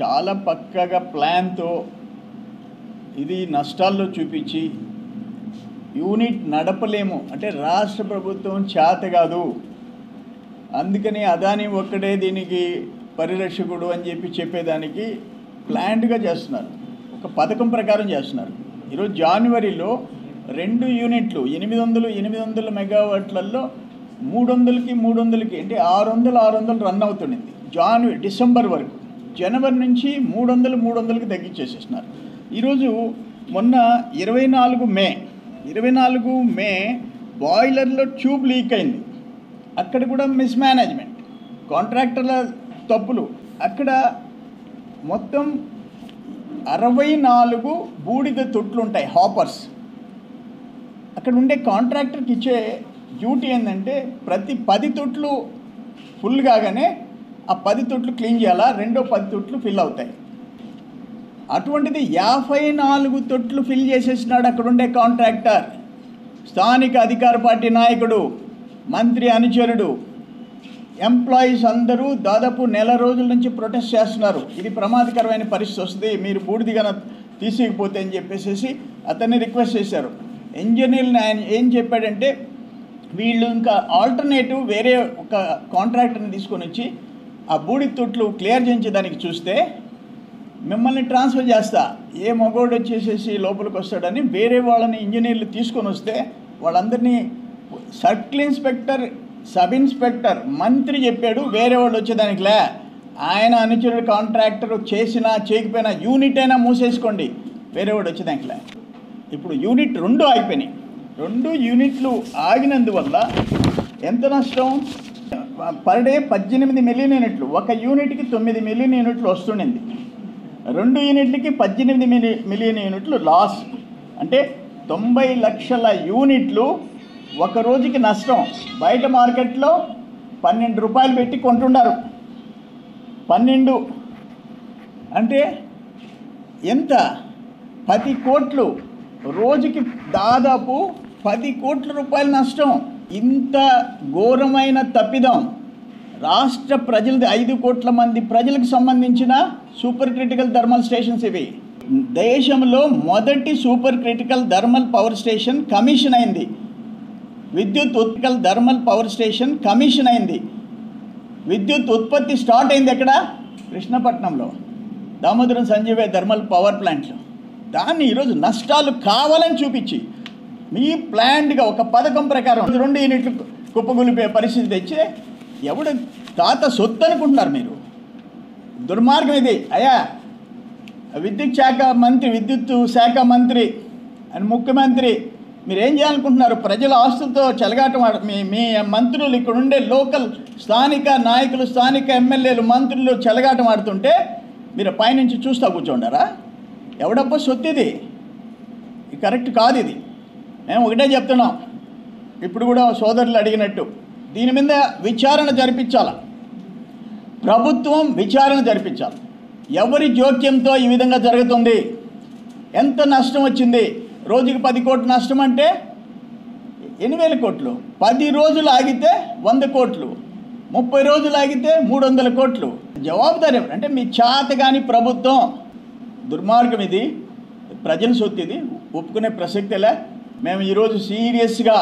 చాలా పక్కగా ప్లాన్తో ఇది నష్టాల్లో చూపించి యూనిట్ నడపలేము అంటే రాష్ట్ర ప్రభుత్వం చేత కాదు అందుకని అదాని ఒక్కడే దీనికి పరిరక్షకుడు అని చెప్పి చెప్పేదానికి ప్లాన్డ్గా చేస్తున్నారు ఒక పథకం ప్రకారం చేస్తున్నారు ఈరోజు జనవరిలో రెండు యూనిట్లు ఎనిమిది వందలు ఎనిమిది వందల మెగావాట్లలో మూడు వందలకి మూడు వందలకి అంటే ఆరు వందలు ఆరు వందలు రన్ అవుతుండింది జాన్వరి డిసెంబర్ వరకు జనవరి నుంచి మూడు వందలు మూడు వందలకి తగ్గించేసేసినారు ఈరోజు మొన్న ఇరవై నాలుగు మే ఇరవై నాలుగు మే బాయిలర్లో ట్యూబ్ లీక్ అయింది అక్కడ కూడా మిస్ మేనేజ్మెంట్ కాంట్రాక్టర్ల తప్పులు అక్కడ మొత్తం అరవై నాలుగు బూడిద తొట్లు ఉంటాయి హాపర్స్ అక్కడ ఉండే కాంట్రాక్టర్కి ఇచ్చే డ్యూటీ ఏంటంటే ప్రతి పది తొట్లు ఫుల్ కాగానే ఆ పది తొట్లు క్లీన్ చేయాలా రెండో పది తొట్లు ఫిల్ అవుతాయి అటువంటిది యాభై నాలుగు తొట్లు ఫిల్ చేసేసినాడు అక్కడ ఉండే కాంట్రాక్టర్ స్థానిక అధికార పార్టీ నాయకుడు మంత్రి అనుచరుడు ఎంప్లాయీస్ అందరూ దాదాపు నెల రోజుల నుంచి ప్రొటెస్ట్ చేస్తున్నారు ఇది ప్రమాదకరమైన పరిస్థితి వస్తుంది మీరు బూడిదిగా తీసేయకపోతే అని చెప్పేసి అతన్ని రిక్వెస్ట్ చేశారు ఇంజనీర్ని ఆయన ఏం చెప్పాడంటే వీళ్ళు ఇంకా ఆల్టర్నేటివ్ వేరే ఒక కాంట్రాక్టర్ని తీసుకొని వచ్చి ఆ బూడి తొట్లు క్లియర్ చేయించేదానికి చూస్తే మిమ్మల్ని ట్రాన్స్ఫర్ చేస్తా ఏ మగోడు వచ్చేసేసి లోపలికి వస్తాడని వేరే వాళ్ళని ఇంజనీర్లు తీసుకొని వస్తే వాళ్ళందరినీ సర్కిల్ ఇన్స్పెక్టర్ సబ్ ఇన్స్పెక్టర్ మంత్రి చెప్పాడు వేరే వాళ్ళు వచ్చేదానికి లే ఆయన అనుచరుడు కాంట్రాక్టర్ చేసినా చేయకపోయినా యూనిట్ అయినా మూసేసుకోండి వేరే వాడు వచ్చేదానికి లే ఇప్పుడు యూనిట్ రెండు ఆగిపోయినాయి రెండు యూనిట్లు ఆగినందువల్ల ఎంత నష్టం పర్ డే పద్దెనిమిది మిలియన్ యూనిట్లు ఒక యూనిట్కి తొమ్మిది మిలియన్ యూనిట్లు వస్తుండింది రెండు యూనిట్లకి పద్దెనిమిది మిలి మిలియన్ యూనిట్లు లాస్ అంటే తొంభై లక్షల యూనిట్లు ఒక రోజుకి నష్టం బయట మార్కెట్లో పన్నెండు రూపాయలు పెట్టి కొంటున్నారు పన్నెండు అంటే ఎంత పది కోట్లు రోజుకి దాదాపు పది కోట్ల రూపాయల నష్టం ఇంత ఘోరమైన తప్పిదం రాష్ట్ర ప్రజలది ఐదు కోట్ల మంది ప్రజలకు సంబంధించిన సూపర్ క్రిటికల్ థర్మల్ స్టేషన్స్ ఇవి దేశంలో మొదటి super critical thermal power station commission అయింది విద్యుత్ Utkal thermal power station commission అయింది విద్యుత్ ఉత్పత్తి స్టార్ట్ అయింది ఎక్కడ కృష్ణపట్నంలో దామోదరం సంజీవే థర్మల్ పవర్ ప్లాంట్లో దాన్ని ఈరోజు నష్టాలు కావాలని చూపించి మీ ప్లాంట్గా ఒక పథకం ప్రకారం రెండు యూనిట్లు కుప్పగొలిపే పరిస్థితి తెచ్చి ఎవడు తాత సొత్తు అనుకుంటున్నారు మీరు దుర్మార్గం ఇది అయ్యా విద్యుత్ శాఖ మంత్రి విద్యుత్ శాఖ మంత్రి అని ముఖ్యమంత్రి మీరు ఏం చేయాలనుకుంటున్నారు ప్రజల ఆస్తులతో చెలగాటం ఆడ మీ మీ మంత్రులు ఇక్కడ ఉండే లోకల్ స్థానిక నాయకులు స్థానిక ఎమ్మెల్యేలు మంత్రులు చెలగాటం ఆడుతుంటే మీరు పైనుంచి చూస్తూ కూర్చోండారా ఎవడబ్బా సొత్తు ఇది ఇది కరెక్ట్ కాదు ఇది మేము ఒకటే చెప్తున్నాం ఇప్పుడు కూడా సోదరులు అడిగినట్టు దీని మీద విచారణ జరిపించాల ప్రభుత్వం విచారణ జరిపించాలి ఎవరి జోక్యంతో ఈ విధంగా జరుగుతుంది ఎంత నష్టం వచ్చింది రోజుకి పది కోట్లు నష్టం అంటే ఎన్ని వేల కోట్లు పది రోజులు ఆగితే వంద కోట్లు ముప్పై రోజులు ఆగితే మూడు వందల కోట్లు జవాబుదారీ ఎవరు? అంటే మీ చేత కాని ప్రభుత్వం దుర్మార్గం ఇది ప్రజల సొత్తు ఇది ఒప్పుకునే ప్రసక్తిలే మేము ఈరోజు సీరియస్గా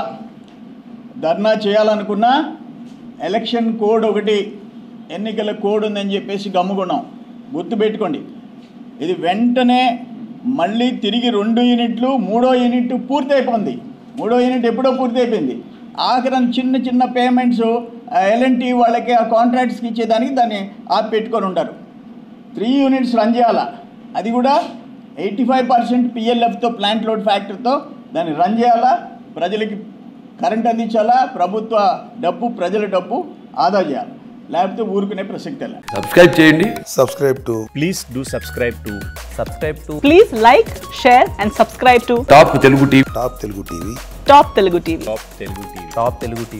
ధర్నా చేయాలనుకున్నా ఎలక్షన్ కోడ్ ఒకటి ఎన్నికల కోడ్ ఉందని చెప్పేసి గమ్ముకున్నాం గుర్తుపెట్టుకోండి ఇది వెంటనే మళ్ళీ తిరిగి రెండు యూనిట్లు మూడో యూనిట్ పూర్తి అయిపోయింది మూడో యూనిట్ ఎప్పుడో పూర్తి అయిపోయింది ఆఖరణ చిన్న చిన్న పేమెంట్స్ ఎల్ఎన్టీ వాళ్ళకి ఆ కాంట్రాక్ట్స్కి ఇచ్చేదానికి దాన్ని ఆపి పెట్టుకొని ఉంటారు త్రీ యూనిట్స్ రన్ చేయాలా అది కూడా ఎయిటీ ఫైవ్ పర్సెంట్ పిఎల్ఎఫ్తో ప్లాంట్ లోడ్ ఫ్యాక్టరీతో దాన్ని రన్ చేయాలా ప్రజలకి కరెంట్ అందించాలా ప్రభుత్వ డబ్బు ప్రజల డబ్బు ఆదా చేయాలి లేకపోతే ఊరుకునే ప్రసక్తి లేదు సబ్స్క్రైబ్ చేయండి subscribe to please do subscribe to subscribe to Please like, share, and subscribe to top Telugu TV Top Telugu TV. Top Telugu TV. top telugu tv top telugu tv